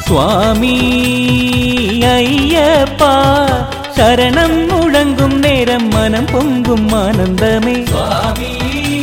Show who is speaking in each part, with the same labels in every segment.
Speaker 1: சுவாமி ஐயப்பா சரணம் முழங்கும் நேரம் மனம் பொங்கும் ஆனந்தமே சுவாமி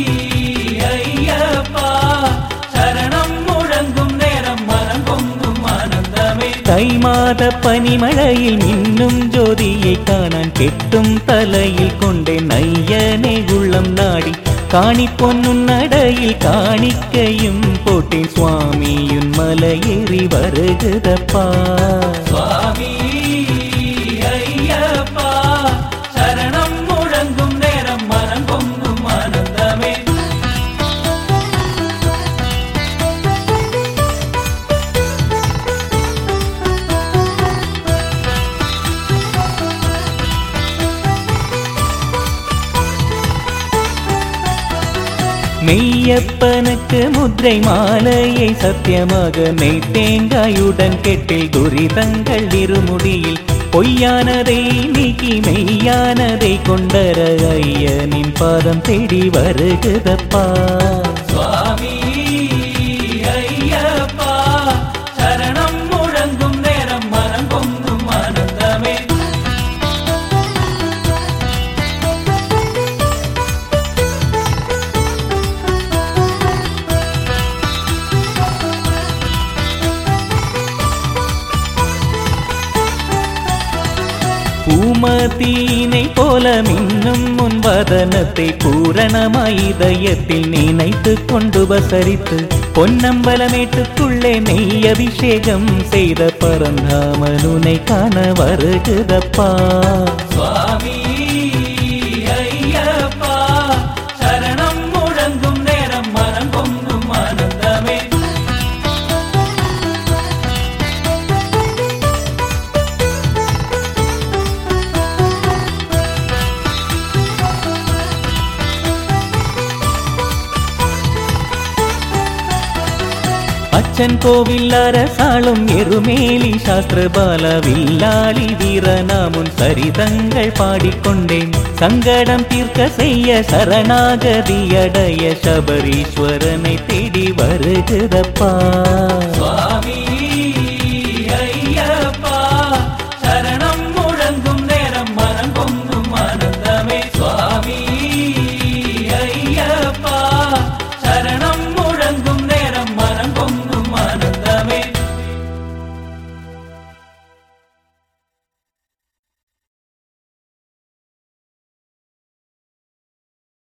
Speaker 1: ஐயப்பா சரணம் முழங்கும் நேரம் மனம் பொங்கும் ஆனந்தமே தை மாத பனிமழையில் மின்னும் ஜோதியை காணான் கெட்டும் தலையில் கொண்டேன் ஐயனை உள்ளம் நாடி காணி பொன்னும் நடையில் காணிக்கையும் போட்டேன் சுவாமியுன் மலையேறி வருகுதப்பா சுவாமி ஐயப்பா சரணம் முழங்கும் நேரம் மனம் பொங்கும் ஆனந்தமே மெய்யப்பனுக்கு முத்ரை மாலையை சத்தியமாக நெய் தேங்காயுடன் கெட்டில் துரிதங்கள் இருமுடியில் பொய்யானதை நீக்கி மெய்யானதை கொண்டர ஐயனின் பாதம் தேடி வருகுதப்பா சுவாமி ஐயப்பா சரணம் முழங்கும் நேரம் மனம் பொங்கும் ஆனந்தமே பூமதீனை போல மின்னும் முன் வதனத்தை பூரணமாய் இதயத்தில் நினைத்து கொண்டு வசரித்து பொன்னம்பலமேட்டுக்குள்ளே நெய் அபிஷேகம் செய்த பரந்தாமனுனை காண வருகுதப்பா சுவாமி ஐயப்பா சரணம் முழங்கும் நேரம் மனம் பொங்கும் ஆனந்தமே அச்சன் கோவில் அரசாளும் எருமேலி சாஸ்திரபால வில்லாளி வீரனாமுன் சரிதங்கள் பாடிக்கொண்டேன் சங்கடம் தீர்க்க செய்ய சரணாகதி அடைய சபரீஸ்வரனை தேடி வருகிறப்பா